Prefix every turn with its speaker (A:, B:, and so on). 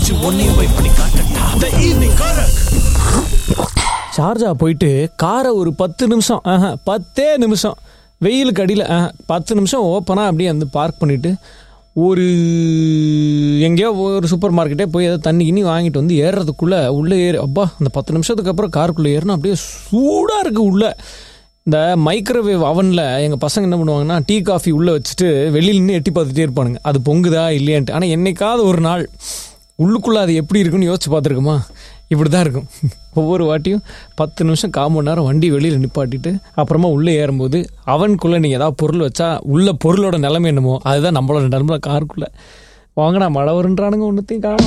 A: வச்சு உன்னையும் போய் பண்ணி காட்டட்டா த ஈவினிங் காரக்
B: ஷார்ஜா போயிட்டு காரை ஒரு பத்து நிமிஷம் ஆஹா பத்தே நிமிஷம் வெயிலுக்கு அடியில் ஆஹா பத்து நிமிஷம் ஓப்பனாக அப்படியே வந்து பார்க் பண்ணிவிட்டு ஒரு எங்கேயோ ஒரு சூப்பர் மார்க்கெட்டே போய் ஏதோ தண்ணி கிண்ணி வாங்கிட்டு வந்து ஏறுறதுக்குள்ளே உள்ளே ஏறி அப்பா அந்த பத்து நிமிஷத்துக்கு அப்புறம் காருக்குள்ளே ஏறினா அப்படியே சூடாக இருக்குது உள்ளே இந்த மைக்ரோவேவ் அவனில் எங்கள் பசங்க என்ன பண்ணுவாங்கன்னா டீ காஃபி உள்ளே வச்சுட்டு வெளியில் நின்று எட்டி பார்த்துட்டே இருப்பானுங்க அது பொங்குதா இல்லையான்ட்டு ஆனால் என்னைக்காவது ஒரு நாள் உள்ளுக்குள்ளே அது எப்படி இருக்குன்னு யோசிச்சு பார்த்துருக்குமா இப்படி தான் இருக்கும் ஒவ்வொரு வாட்டியும் பத்து நிமிஷம் கால் மணி நேரம் வண்டி வெளியில் நிப்பாட்டிட்டு அப்புறமா உள்ளே ஏறும்போது அவனுக்குள்ளே நீங்கள் ஏதாவது பொருள் வச்சா உள்ள பொருளோட நிலைமை என்னமோ அதுதான் நம்மளோட நிலமை காருக்குள்ளே வாங்கடா மழை வருன்றானுங்க ஒன்றுத்தையும் காணும்